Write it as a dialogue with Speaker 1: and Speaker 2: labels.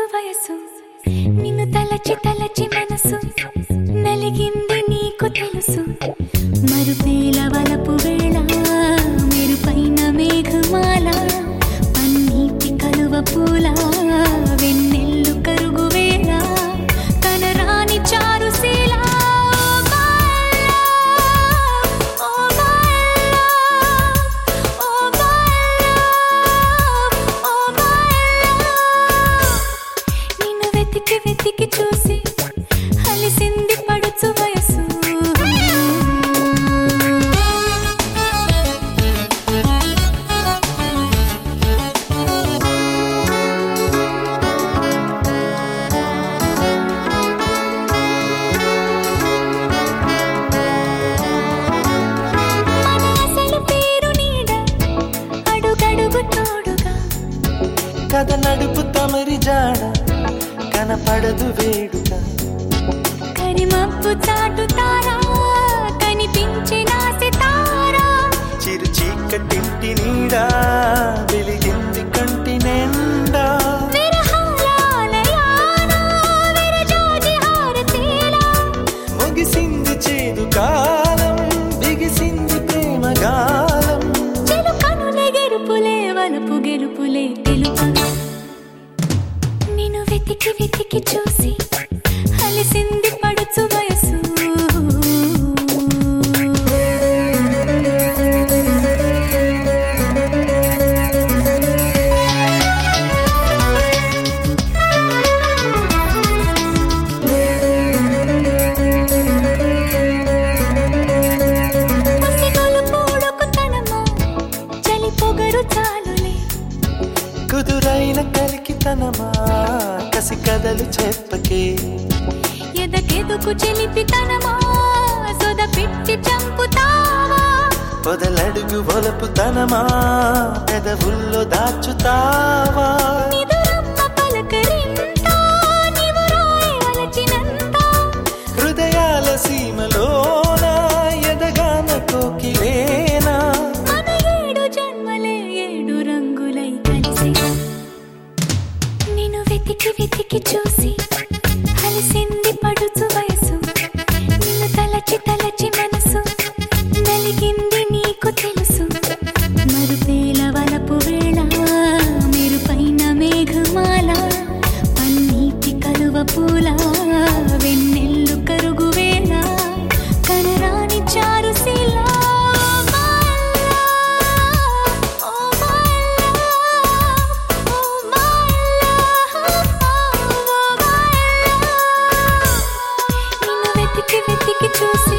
Speaker 1: పడుచు వయసు నిన్ను తలచి తలచి మనసు నలిగింది నీకు తెలుసు మరుపేల వలపు వేళ మెరుపైన మేఘమాల పన్నీటి కలువ పూల వెన్నెల్లు కరుగు వేళ కనరాని చారుశీల ఓ my love, oh my love, oh my love. నిన్ను వెతికి వెతికి చూసి అలిసింది పడుచు వయసు మన అసలు పేరు నీడ అడుగడుగు తోడుగా
Speaker 2: కథ నడుపు తమరి జాడ కనపడదు వేడుక
Speaker 1: కరిమప్పు చాటుతారా కనిపించిన సితారా
Speaker 2: చిరు చీకటింటి నీడా వెలిగింది కంటి నిండా
Speaker 1: విరహాలయానా విరజాజి హారతీలా
Speaker 2: ముగిసింది చేదు కాలం బిగిసింది ప్రేమ గాలం
Speaker 1: చిలుకనులే గెలుపులే వలపు గెలుపులే తెలుపగా నిన్ను వెతికి వెతికి చూసి అలిసింది పడుచు వయసు పసిగొలుపు ఉడుకుతనమా, చలి పొగరు చాలులే
Speaker 2: కుదురైన కలికితనమా కసి కథలు చెప్పకే
Speaker 1: ఎదకెదుకు చెలిపితనమా సొద పిచ్చి చంపుతావా
Speaker 2: పొదలడుగు ఒలపుతనమా పెదవుల్లో దాచుతావా
Speaker 1: నిదురమ్మ పలకరింత నీవు రాయి అలచినంత
Speaker 2: హృదయాల సీమలోన ఎదగాన కోకిలేనా
Speaker 1: మన ఏడు జన్మలే ఏడు రంగులై కలిసి నిన్ను వెతికి వెతికి చూసి అలసింది పడుచు వయసు నిన్ను తలచి తలచి మనసు నలిగింది నీకు తెలుసు మరుపేల వలపు వేళ మెరుపైన మేఘమాల పన్నీటి కలువ పూల వెన్నెల్లు కరుగు వేళ కనరాని చారుశీల నిన్ను వెతికి వెతికి చూసి